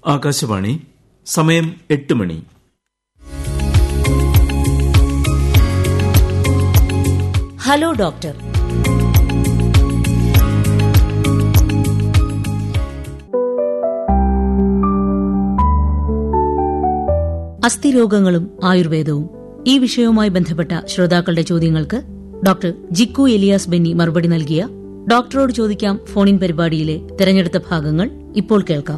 ആകാശവാണി സമയം എട്ട് മണി hello doctor അസ്ഥിരോഗങ്ങളും ആയുർവേദവും ഈ വിഷയവുമായി ബന്ധപ്പെട്ട ശ്രോതാക്കളുടെ ചോദ്യങ്ങൾക്ക് ഡോക്ടർ ജിക്കു എലിയാസ് ബെന്നി മറുപടി നൽകിയ ഡോക്ടറോട് ചോദിക്കാം ഫോണിൻ പരിപാടിയിലെ തെരഞ്ഞെടുത്ത ഭാഗങ്ങൾ ഇപ്പോൾ കേൾക്കാം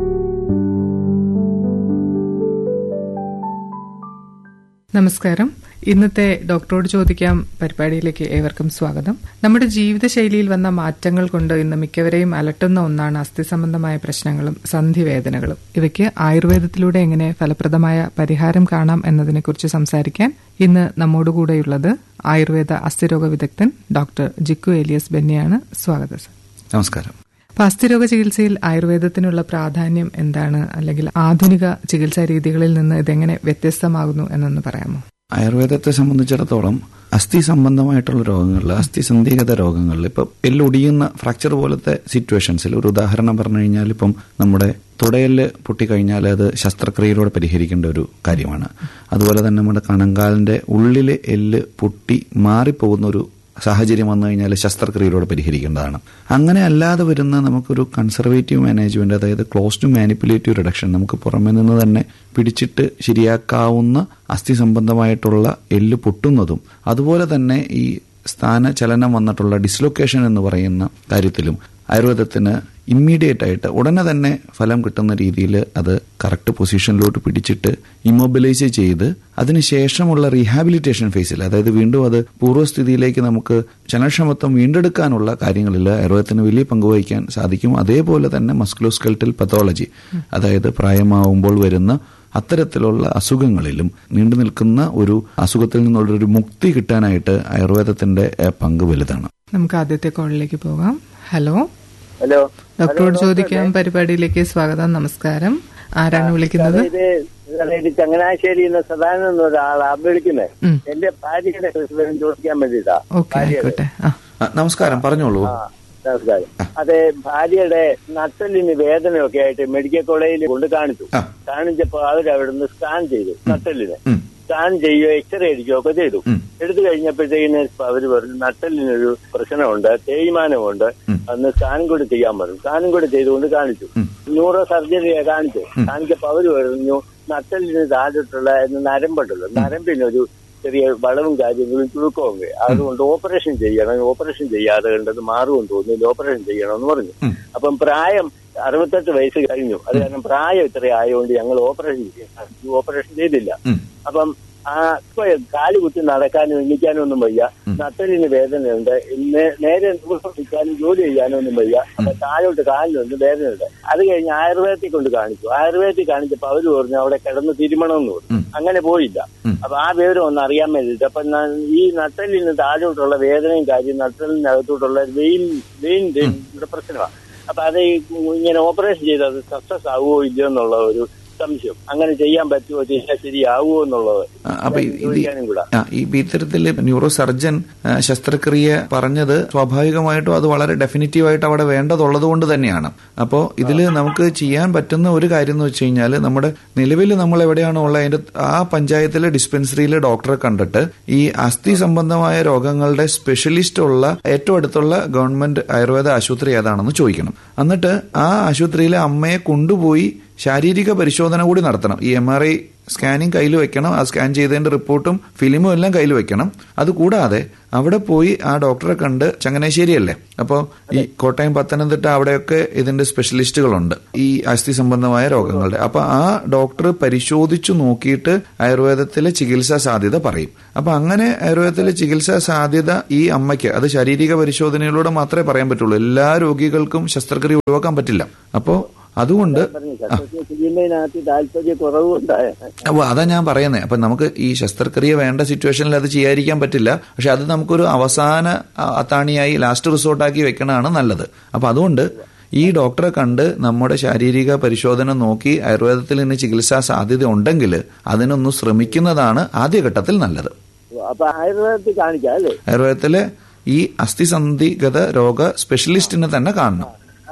നമസ്കാരം ഇന്നത്തെ ഡോക്ടറോട് ചോദിക്കാം പരിപാടിയിലേക്ക് ഏവർക്കും സ്വാഗതം നമ്മുടെ ജീവിതശൈലിയിൽ വന്ന മാറ്റങ്ങൾ കൊണ്ട് ഇന്ന് മിക്കവരെയും അലട്ടുന്ന ഒന്നാണ് അസ്ഥി സംബന്ധമായ പ്രശ്നങ്ങളും സന്ധിവേദനകളും ഇവയ്ക്ക് ആയുർവേദത്തിലൂടെ എങ്ങനെ ഫലപ്രദമായ പരിഹാരം കാണാം എന്നതിനെക്കുറിച്ച് സംസാരിക്കാൻ ഇന്ന് നമ്മോടുകൂടെയുള്ളത് ആയുർവേദ അസ്ഥിരോഗ വിദഗ്ധൻ ഡോക്ടർ ജിക്കു എലിയസ് ബെന്നിയാണ് സ്വാഗതം സർ നമസ്കാരം അപ്പൊ അസ്ഥിരോഗ ചികിത്സയിൽ ആയുർവേദത്തിനുള്ള പ്രാധാന്യം എന്താണ് അല്ലെങ്കിൽ ആധുനിക ചികിത്സാ രീതികളിൽ നിന്ന് ഇതെങ്ങനെ വ്യത്യസ്തമാകുന്നു എന്നൊന്ന് പറയാമോ ആയുർവേദത്തെ സംബന്ധിച്ചിടത്തോളം അസ്ഥി സംബന്ധമായിട്ടുള്ള രോഗങ്ങളിൽ അസ്ഥി സന്ധിഗത രോഗങ്ങളിൽ ഇപ്പം എല്ലൊടിയുന്ന ഫ്രാക്ചർ പോലത്തെ സിറ്റുവേഷൻസിൽ ഒരു ഉദാഹരണം പറഞ്ഞു കഴിഞ്ഞാൽ ഇപ്പം നമ്മുടെ തുടയല് പൊട്ടിക്കഴിഞ്ഞാൽ അത് ശസ്ത്രക്രിയയിലൂടെ പരിഹരിക്കേണ്ട ഒരു കാര്യമാണ് അതുപോലെ തന്നെ നമ്മുടെ കണങ്കാലിന്റെ ഉള്ളിലെ എല്ല് പൊട്ടി മാറിപ്പോകുന്ന ഒരു സാഹചര്യം വന്നു കഴിഞ്ഞാൽ ശസ്ത്രക്രിയയിലൂടെ പരിഹരിക്കേണ്ടതാണ് അങ്ങനെ അല്ലാതെ വരുന്ന നമുക്കൊരു കൺസർവേറ്റീവ് മാനേജ്മെന്റ് അതായത് ക്ലോസ് ടു മാനിപ്പുലേറ്റീവ് റിഡക്ഷൻ നമുക്ക് പുറമെ നിന്ന് തന്നെ പിടിച്ചിട്ട് ശരിയാക്കാവുന്ന അസ്ഥി സംബന്ധമായിട്ടുള്ള എല്ല് പൊട്ടുന്നതും അതുപോലെ തന്നെ ഈ സ്ഥാനചലനം വന്നിട്ടുള്ള ഡിസ്ലൊക്കേഷൻ എന്ന് പറയുന്ന കാര്യത്തിലും ആയുർവേദത്തിന് ഇമ്മീഡിയറ്റ് ആയിട്ട് ഉടനെ തന്നെ ഫലം കിട്ടുന്ന രീതിയിൽ അത് കറക്റ്റ് പൊസിഷനിലോട്ട് പിടിച്ചിട്ട് ഇമ്മൊബിലൈസ് ചെയ്ത് അതിനുശേഷമുള്ള റീഹാബിലിറ്റേഷൻ ഫേസിൽ അതായത് വീണ്ടും അത് പൂർവ്വസ്ഥിതിയിലേക്ക് നമുക്ക് ചലനക്ഷമത്വം വീണ്ടെടുക്കാനുള്ള കാര്യങ്ങളിൽ ആയുർവേദത്തിന് വലിയ പങ്ക് വഹിക്കാൻ സാധിക്കും അതേപോലെ തന്നെ മസ്കുലോസ്കെൽറ്റൽ പത്തോളജി അതായത് പ്രായമാവുമ്പോൾ വരുന്ന അത്തരത്തിലുള്ള അസുഖങ്ങളിലും നീണ്ടു നിൽക്കുന്ന ഒരു അസുഖത്തിൽ നിന്നുള്ള ഒരു മുക്തി കിട്ടാനായിട്ട് ആയുർവേദത്തിന്റെ പങ്ക് വലുതാണ് നമുക്ക് ആദ്യത്തെ കോളിലേക്ക് പോകാം ഹലോ ഹലോ ഡോക്ടറോട് ചോദിക്കാം പരിപാടിയിലേക്ക് സ്വാഗതം നമസ്കാരം ആരാണ് വിളിക്കുന്നത് ഇത് ഇത് ചങ്ങനാശ്ശേരി എന്ന സദാനന്ദ എന്ന ഒരാളാ വിളിക്കുന്നത് ഉം. എന്റെ ഭാര്യയുടെ വിവരം ചോദിക്കാൻ വേണ്ടിട്ടാ ഓക്കെ ആയിക്കോട്ടെ ആ ആ, നമസ്കാരം പറഞ്ഞോളൂ ആ നമസ്കാരം അതെ ഭാര്യയുടെ നട്ടലിന് വേദനയൊക്കെ ആയിട്ട് മെഡിക്കൽ കോളേജിൽ കൊണ്ട് കാണിച്ചു ആ. കാണിച്ചപ്പോ അവരവിടുന്ന് സ്കാൻ ചെയ്തു നട്ടലിന് ഉം. സ്കാൻ ചെയ്യുകയോ എക്സ്റേ അടിക്കുകയോ ഒക്കെ ചെയ്തു ഉം. എടുത്തു കഴിഞ്ഞപ്പോഴത്തേക്കിന് അവര് പറഞ്ഞു നട്ടലിനൊരു പ്രശ്നമുണ്ട് തേയ്മാനമുണ്ട് അന്ന് സ്കാനും കൂടി ചെയ്യാൻ പറഞ്ഞു സ്കാനും കൂടി ചെയ്തുകൊണ്ട് കാണിച്ചു ന്യൂറോ സർജറിയെ കാണിച്ചു കാണിച്ചപ്പോ അവര് പറഞ്ഞു നട്ടലിന് താഴോട്ടുള്ള നരമ്പുണ്ടല്ലോ നരമ്പിനൊരു ചെറിയ വളവും കാര്യങ്ങളും ചുരുക്കവും വരും. അതുകൊണ്ട് ഓപ്പറേഷൻ ചെയ്യണം ഓപ്പറേഷൻ ചെയ്യാതെ കണ്ടത് മാറുമെന്ന് തോന്നുന്നില്ല ഓപ്പറേഷൻ ചെയ്യണമെന്ന് പറഞ്ഞു അപ്പം പ്രായം അറുപത്തെട്ട് വയസ്സ് കഴിഞ്ഞു അത് കാരണം പ്രായം ഇത്ര ആയതുകൊണ്ട് ഞങ്ങൾ ഓപ്പറേഷൻ ചെയ്യണം ഓപ്പറേഷൻ ചെയ്തില്ല അപ്പം ആ ഇപ്പൊ കാല് കുത്തി നടക്കാനും എണ്ണിക്കാനും ഒന്നും വയ്യ നട്ടലിന് വേദനയുണ്ട് നേ- നേരെ നിൽക്കാനും ജോലി ചെയ്യാനും ഒന്നും വയ്യ അപ്പൊ താഴോട്ട് കാലിനുണ്ട് വേദനയുണ്ട് അത് കഴിഞ്ഞ് ആയുർവേദത്തിൽ കൊണ്ട് കാണിച്ചു ആയുർവേദത്തിൽ കാണിച്ചപ്പോ അവര് പറഞ്ഞു അവിടെ കിടന്ന് തിരുമണമെന്ന് പറഞ്ഞു അങ്ങനെ പോയില്ല അപ്പൊ ആ വിവരം ഒന്ന് അറിയാൻ വേണ്ടിയിട്ട് അപ്പൊ ന- ഈ നട്ടലിന് താഴോട്ടുള്ള വേദനയും കാര്യം നട്ടലിനകത്തോട്ടുള്ള വെയിൻ വെയിൻ പ്രശ്നമാണ് അപ്പൊ അത് ഈ ഇങ്ങനെ ഓപ്പറേഷൻ ചെയ്ത് അത് സക്സസ് ആവുമോ ഇല്ലയോ എന്നുള്ള ഒരു സംശയം അങ്ങനെ ചെയ്യാൻ പറ്റുമോ ചെയ്താൽ ശരിയാവുമോ എന്നുള്ളത് ആ, അപ്പൊ ഇത് ചോദിക്കാനും കൂടെ ആ, ഈ ഇത്തരത്തില് ന്യൂറോ സർജൻ ആ, ശസ്ത്രക്രിയ പറഞ്ഞത് സ്വാഭാവികമായിട്ടും അത് വളരെ ഡെഫിനറ്റീവ് ആയിട്ട് അവിടെ വേണ്ടതുള്ളത് കൊണ്ട് തന്നെയാണ് അപ്പോൾ ഇതിൽ നമുക്ക് ചെയ്യാൻ പറ്റുന്ന ഒരു കാര്യം എന്ന് വെച്ച് കഴിഞ്ഞാൽ നമ്മുടെ നിലവിൽ നമ്മൾ എവിടെയാണോ ഉള്ളത് അതിന്റെ ആ പഞ്ചായത്തിലെ ഡിസ്പെൻസറിയിലെ ഡോക്ടറെ കണ്ടിട്ട് ഈ അസ്ഥി സംബന്ധമായ രോഗങ്ങളുടെ സ്പെഷ്യലിസ്റ്റ് ഉള്ള ഏറ്റവും അടുത്തുള്ള ഗവൺമെന്റ് ആയുർവേദ ആശുപത്രി ഏതാണെന്ന് ചോദിക്കണം എന്നിട്ട് ആ ആശുപത്രിയിലെ അമ്മയെ കൊണ്ടുപോയി ശാരീരിക പരിശോധന കൂടി നടത്തണം ഈ എം ആർ ഐ സ്കാനിങ് കയ്യിൽ വെക്കണം ആ സ്കാൻ ചെയ്തതിന്റെ റിപ്പോർട്ടും ഫിലിമും എല്ലാം കയ്യിൽ വെക്കണം അതുകൂടാതെ അവിടെ പോയി ആ ഡോക്ടറെ കണ്ട് ചങ്ങനാശ്ശേരിയല്ലേ അപ്പോൾ ഈ കോട്ടയം പത്തനംതിട്ട അവിടെയൊക്കെ ഇതിന്റെ സ്പെഷ്യലിസ്റ്റുകളുണ്ട് ഈ അസ്ഥി സംബന്ധമായ രോഗങ്ങളുടെ അപ്പൊ ആ ഡോക്ടർ പരിശോധിച്ചു നോക്കിയിട്ട് ആയുർവേദത്തിലെ ചികിത്സാ സാധ്യത പറയും അപ്പൊ അങ്ങനെ ആയുർവേദത്തിലെ ചികിത്സാ സാധ്യത ഈ അമ്മയ്ക്ക് അത് ശാരീരിക പരിശോധനയിലൂടെ മാത്രമേ പറയാൻ പറ്റുള്ളൂ എല്ലാ രോഗികൾക്കും ശസ്ത്രക്രിയ ഒഴിവാക്കാൻ പറ്റില്ല അപ്പോ അതുകൊണ്ട് പറഞ്ഞു ശസ്ത്രക്രിയ ചെയ്യുന്നതിനകത്ത് താല്പര്യ കുറവുണ്ടായ അപ്പോൾ അതാ ഞാൻ പറയുന്നത് അപ്പം നമുക്ക് ഈ ശസ്ത്രക്രിയ വേണ്ട സിറ്റുവേഷനിൽ അത് ചെയ്യാതിരിക്കാൻ പറ്റില്ല പക്ഷെ അത് നമുക്കൊരു അവസാന അ, അത്താണിയായി ലാസ്റ്റ് റിസോർട്ടാക്കി വെക്കണതാണ് നല്ലത് അപ്പം അതുകൊണ്ട് ഈ ഡോക്ടറെ കണ്ട് നമ്മുടെ ശാരീരിക പരിശോധന നോക്കി ആയുർവേദത്തിൽ ഇനി ചികിത്സാ സാധ്യത ഉണ്ടെങ്കിൽ അതിനൊന്ന് ശ്രമിക്കുന്നതാണ് ആദ്യഘട്ടത്തിൽ നല്ലത് അപ്പൊ ആയുർവേദത്തിൽ കാണിക്കാം അല്ലേ ആയുർവേദത്തിലെ ഈ അസ്ഥിസന്ധിഗത രോഗ സ്പെഷ്യലിസ്റ്റിനെ തന്നെ കാണണം അപ്പം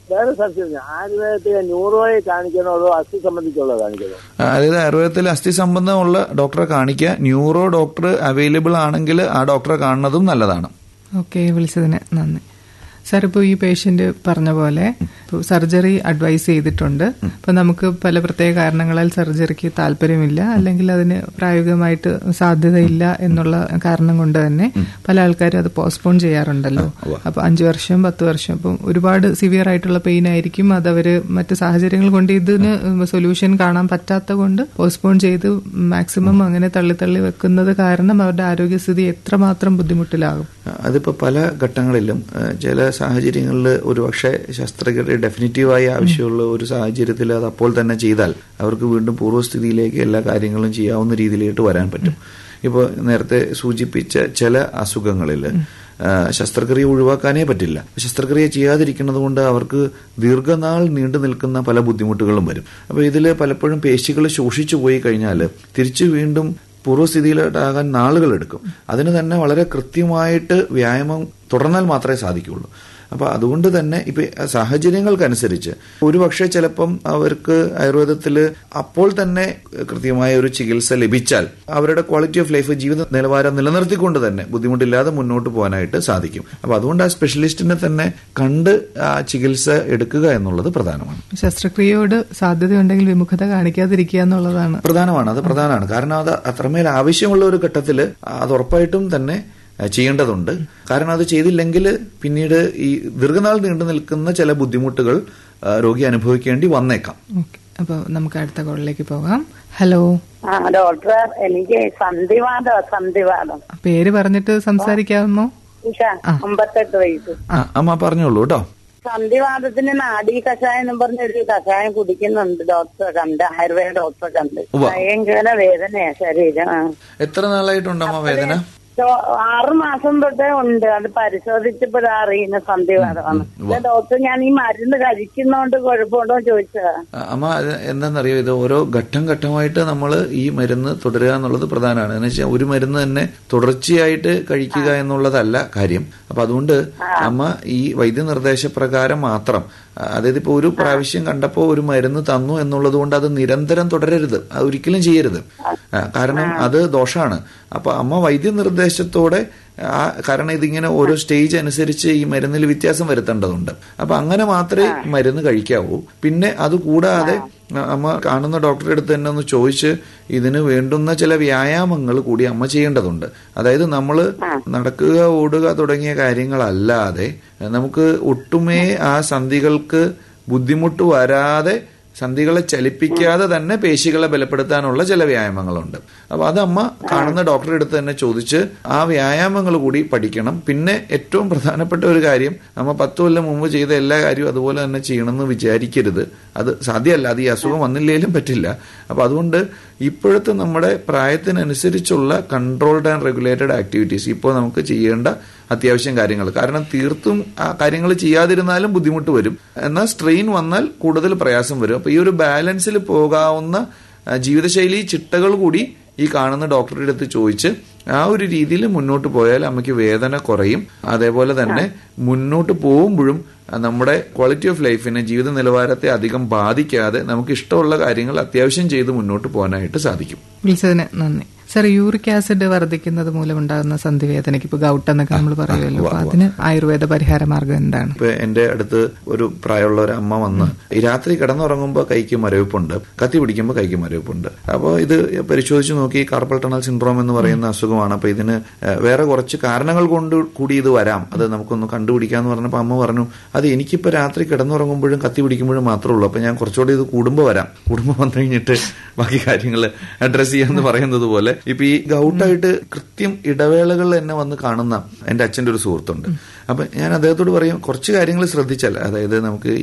വേറെ സർജറി ആയുർവേദത്തിലെ ന്യൂറോയെ കാണിക്കണോ അതോ അസ്ഥി സംബന്ധിച്ചുള്ള കാണിക്കണോ അതായത് ആയുർവേദത്തിൽ അസ്ഥി സംബന്ധമുള്ള ഡോക്ടറെ കാണിക്കുക ന്യൂറോ ഡോക്ടർ അവൈലബിൾ ആണെങ്കിൽ ആ ഡോക്ടറെ കാണുന്നതും നല്ലതാണ് ഓക്കെ വിളിച്ചതിന് നന്ദി സാർ ഇപ്പോൾ ഈ പേഷ്യന്റ് പറഞ്ഞ പോലെ ഇപ്പോൾ സർജറി അഡ്വൈസ് ചെയ്തിട്ടുണ്ട് ഇപ്പൊ നമുക്ക് പല പ്രത്യേക കാരണങ്ങളാൽ സർജറിക്ക് താല്പര്യമില്ല അല്ലെങ്കിൽ അതിന് പ്രായോഗികമായിട്ട് സാധ്യതയില്ല എന്നുള്ള കാരണം കൊണ്ട് തന്നെ പല ആൾക്കാരും അത് പോസ്റ്റ്പോൺ ചെയ്യാറുണ്ടല്ലോ അപ്പൊ അഞ്ചു വർഷം പത്ത് വർഷം അപ്പം ഒരുപാട് സിവിയർ ആയിട്ടുള്ള പെയിൻ ആയിരിക്കും അത് അവര് മറ്റ് സാഹചര്യങ്ങൾ കൊണ്ട് ഇതിന് സൊല്യൂഷൻ കാണാൻ പറ്റാത്ത കൊണ്ട് പോസ്റ്റ്പോൺ ചെയ്ത് മാക്സിമം അങ്ങനെ തള്ളി തള്ളി വെക്കുന്നത് കാരണം അവരുടെ ആരോഗ്യസ്ഥിതി എത്രമാത്രം ബുദ്ധിമുട്ടിലാകും അതിപ്പോ പല ഘട്ടങ്ങളിലും ഏഹ്, ചില സാഹചര്യങ്ങളിൽ ഒരുപക്ഷെ ശസ്ത്രക്രിയ ഡെഫിനറ്റീവായി ആവശ്യമുള്ള ഒരു സാഹചര്യത്തിൽ അത് അപ്പോൾ തന്നെ ചെയ്താൽ അവർക്ക് വീണ്ടും പൂർവ്വസ്ഥിതിയിലേക്ക് എല്ലാ കാര്യങ്ങളും ചെയ്യാവുന്ന രീതിയിലേക്ക് വരാൻ പറ്റും ഇപ്പോൾ നേരത്തെ സൂചിപ്പിച്ച ചില അസുഖങ്ങളിൽ ശസ്ത്രക്രിയ ഒഴിവാക്കാനേ പറ്റില്ല ശസ്ത്രക്രിയ ചെയ്യാതിരിക്കുന്നത് കൊണ്ട് അവർക്ക് ദീർഘനാൾ നീണ്ടു നിൽക്കുന്ന പല ബുദ്ധിമുട്ടുകളും വരും അപ്പോൾ ഇതിൽ പലപ്പോഴും പേശികൾ ശോഷിച്ചു പോയി കഴിഞ്ഞാൽ തിരിച്ചു വീണ്ടും പൂർവ്വസ്ഥിതിയിലോട്ടാകാൻ നാളുകൾ എടുക്കും അതിന് തന്നെ വളരെ കൃത്യമായിട്ട് വ്യായാമം തുടർന്നാൽ മാത്രമേ സാധിക്കുകയുള്ളൂ അപ്പൊ അതുകൊണ്ട് തന്നെ ഇപ്പൊ സാഹചര്യങ്ങൾക്കനുസരിച്ച് ഒരുപക്ഷെ ചിലപ്പം അവർക്ക് ആയുർവേദത്തിൽ അപ്പോൾ തന്നെ കൃത്യമായ ഒരു ചികിത്സ ലഭിച്ചാൽ അവരുടെ ക്വാളിറ്റി ഓഫ് ലൈഫ് ജീവിത നിലവാരം നിലനിർത്തിക്കൊണ്ട് തന്നെ ബുദ്ധിമുട്ടില്ലാതെ മുന്നോട്ട് പോകാനായിട്ട് സാധിക്കും അപ്പൊ അതുകൊണ്ട് ആ സ്പെഷ്യലിസ്റ്റിനെ തന്നെ കണ്ട് ആ ചികിത്സ എടുക്കുക എന്നുള്ളത് പ്രധാനമാണ് ശസ്ത്രക്രിയയോട് സാധ്യതയുണ്ടെങ്കിൽ വിമുഖത കാണിക്കാതിരിക്കുക എന്നുള്ളതാണ് പ്രധാനമാണ് അത് പ്രധാനമാണ് കാരണം അത് അത്രമേൽ ആവശ്യമുള്ള ഒരു ഘട്ടത്തിൽ അത് ഉറപ്പായിട്ടും തന്നെ അഹ് ചെയ്യേണ്ടതുണ്ട് കാരണം അത് ചെയ്തില്ലെങ്കിൽ പിന്നീട് ഈ ദീർഘനാൾ നീണ്ടു നിൽക്കുന്ന ചില ബുദ്ധിമുട്ടുകൾ ആ, രോഗി അനുഭവിക്കേണ്ടി വന്നേക്കാം ഓക്കെ അപ്പൊ നമുക്ക് അടുത്ത കോളിലേക്ക് പോകാം ഹലോ ആ ഡോക്ടർ എനിക്ക് സന്ധിവാദം സന്ധിവാദം പേര് പറഞ്ഞിട്ട് സംസാരിക്കാമോ ഉഷ അമ്പത്തെട്ട് വയസ്സ് ആ അമ്മ പറഞ്ഞോളൂ കേട്ടോ സന്ധിവാദത്തിന് നാഡീ കഷായം എന്ന് പറഞ്ഞൊരു കഷായം കുടിക്കുന്നുണ്ട് ഡോക്ടറെ കണ്ട് ആയുർവേദ ഡോക്ടറെ കണ്ട് ഉവ്വ. ഭയങ്കര വേദനയാ ശരീരം ആ. എത്ര നാളായിട്ടുണ്ട് അമ്മ വേദന ഡോ- ആറ് മാസം തൊട്ടേ ഉണ്ട് അത് പരിശോധിച്ചപ്പോഴാ അറിയുന്ന സന്ധിവാദമാണ് ഇത് ഡോക്ടർ ഞാൻ ഈ മരുന്ന് കഴിക്കുന്നോണ്ട് കുഴപ്പമുണ്ടോ ചോദിച്ചതാ ആ, അമ്മ അത് എന്താണെന്നറിയോ ഇത് ഓരോ ഘട്ടം ഘട്ടമായിട്ട് നമ്മൾ ഈ മരുന്ന് തുടരുക എന്നുള്ളത് പ്രധാനമാണ് എന്ന് വെച്ചാൽ ഒരു മരുന്ന് തന്നെ തുടർച്ചയായിട്ട് കഴിക്കുക എന്നുള്ളതല്ല കാര്യം അപ്പൊ അതുകൊണ്ട് അമ്മ ഈ വൈദ്യനിർദ്ദേശപ്രകാരം മാത്രം ആ, അതായത് ഇപ്പൊ ഒരു പ്രാവശ്യം കണ്ടപ്പോൾ ഒരു മരുന്ന് തന്നു എന്നുള്ളത് കൊണ്ട് അത് നിരന്തരം തുടരരുത് അത് ഒരിക്കലും ചെയ്യരുത് ആ, കാരണം അത് ദോഷമാണ് അപ്പൊ അമ്മ വൈദ്യനിർദ്ദേശത്തോടെ ആ കാരണം ഇതിങ്ങനെ ഓരോ സ്റ്റേജ് അനുസരിച്ച് ഈ മരുന്നിൽ വ്യത്യാസം വരുത്തേണ്ടതുണ്ട് അപ്പൊ അങ്ങനെ മാത്രമേ മരുന്ന് കഴിക്കാവൂ പിന്നെ അത് കൂടാതെ അമ്മ കാണുന്ന ഡോക്ടറെ അടുത്ത് തന്നെ ഒന്ന് ചോദിച്ച് ഇതിന് വേണ്ടുന്ന ചില വ്യായാമങ്ങൾ കൂടി അമ്മ ചെയ്യേണ്ടതുണ്ട് അതായത് നമ്മൾ നടക്കുക ഓടുക തുടങ്ങിയ കാര്യങ്ങളല്ലാതെ നമുക്ക് ഒട്ടുമേ ആ സന്ധികൾക്ക് ബുദ്ധിമുട്ട് വരാതെ സന്ധികളെ ചലിപ്പിക്കാതെ തന്നെ പേശികളെ ബലപ്പെടുത്താനുള്ള ചില വ്യായാമങ്ങളുണ്ട് അപ്പൊ അത് അമ്മ കാണുന്ന ഡോക്ടറെ അടുത്ത് തന്നെ ചോദിച്ച് ആ വ്യായാമങ്ങൾ കൂടി പഠിക്കണം പിന്നെ ഏറ്റവും പ്രധാനപ്പെട്ട ഒരു കാര്യം അമ്മ പത്ത് കൊല്ലം മുമ്പ് ചെയ്ത എല്ലാ കാര്യവും അതുപോലെ തന്നെ ചെയ്യണമെന്ന് വിചാരിക്കരുത് അത് സാധ്യമല്ല അത് ഈ അസുഖം വന്നില്ലെങ്കിലും പറ്റില്ല അപ്പൊ അതുകൊണ്ട് ഇപ്പോഴത്തെ നമ്മുടെ പ്രായത്തിനനുസരിച്ചുള്ള കൺട്രോൾഡ് ആൻഡ് റെഗുലേറ്റഡ് ആക്ടിവിറ്റീസ് ഇപ്പോൾ നമുക്ക് ചെയ്യേണ്ട അത്യാവശ്യം കാര്യങ്ങൾ കാരണം തീർത്തും ആ കാര്യങ്ങൾ ചെയ്യാതിരുന്നാലും ബുദ്ധിമുട്ട് വരും എന്നാൽ സ്ട്രെയിൻ വന്നാൽ കൂടുതൽ പ്രയാസം വരും അപ്പൊ ഈ ഒരു ബാലൻസിൽ പോകാവുന്ന ആ, ജീവിതശൈലി ചിട്ടകൾ കൂടി ഈ കാണുന്ന ഡോക്ടറുടെ അടുത്ത് ചോദിച്ച് ആ ഒരു രീതിയിൽ മുന്നോട്ട് പോയാൽ അമ്മയ്ക്ക് വേദന കുറയും അതേപോലെ തന്നെ മുന്നോട്ട് പോകുമ്പോഴും ആ, നമ്മുടെ ക്വാളിറ്റി ഓഫ് ലൈഫിനെ ജീവിത നിലവാരത്തെ അധികം ബാധിക്കാതെ നമുക്ക് ഇഷ്ടമുള്ള കാര്യങ്ങൾ അത്യാവശ്യം ചെയ്ത് മുന്നോട്ട് പോകാനായിട്ട് സാധിക്കും വിളിച്ചതിന് നന്ദി സർ യൂറിക് ആസിഡ് വർദ്ധിക്കുന്നത് മൂലമുണ്ടാകുന്ന സന്ധിവേദനയ്ക്ക് ഇപ്പൊ ഗൗട്ട് എന്നൊക്കെ നമ്മൾ പറയുമല്ലോ അപ്പൊ അതിന് ആയുർവേദ പരിഹാര മാർഗം എന്താണ് ഇപ്പൊ എന്റെ അടുത്ത് ഒരു പ്രായമുള്ള ഒരു അമ്മ വന്ന് ഈ രാത്രി കിടന്നുറങ്ങുമ്പോൾ കൈക്ക് മരവിപ്പുണ്ട് കത്തി പിടിക്കുമ്പോൾ കൈക്ക് മരവിപ്പുണ്ട് അപ്പോൾ ഇത് പരിശോധിച്ച് നോക്കി കാർപ്പൽ ടണൽ സിൻഡ്രോം എന്ന് പറയുന്ന അസുഖമാണ് അപ്പൊ ഇതിന് ഏഹ്, വേറെ കുറച്ച് കാരണങ്ങൾ കൊണ്ട് കൂടി ഇത് വരാം അത് നമുക്കൊന്ന് കണ്ടുപിടിക്കാന്ന് പറഞ്ഞപ്പോൾ അമ്മ പറഞ്ഞു അത് എനിക്കിപ്പോ രാത്രി കിടന്നുറങ്ങുമ്പോഴും കത്തി പിടിക്കുമ്പോഴും മാത്രമേ ഉള്ളൂ അപ്പൊ ഞാൻ കുറച്ചുകൂടി ഇത് കൂടുമ്പോൾ വരാം കൂടുമ്പോൾ വന്നു കഴിഞ്ഞിട്ട് ബാക്കി കാര്യങ്ങൾ അഡ്രസ് ചെയ്യാന്ന് പറയുന്നത് പോലെ ഇപ്പൊ ഈ ഗൗട്ടായിട്ട് കൃത്യം ഇടവേളകളിൽ എന്നെ വന്ന് കാണുന്ന എന്റെ അച്ഛന്റെ ഒരു സുഹൃത്തുണ്ട് അപ്പൊ ഞാൻ അദ്ദേഹത്തോട് പറയും കുറച്ച് കാര്യങ്ങൾ ശ്രദ്ധിച്ചാൽ അതായത് നമുക്ക്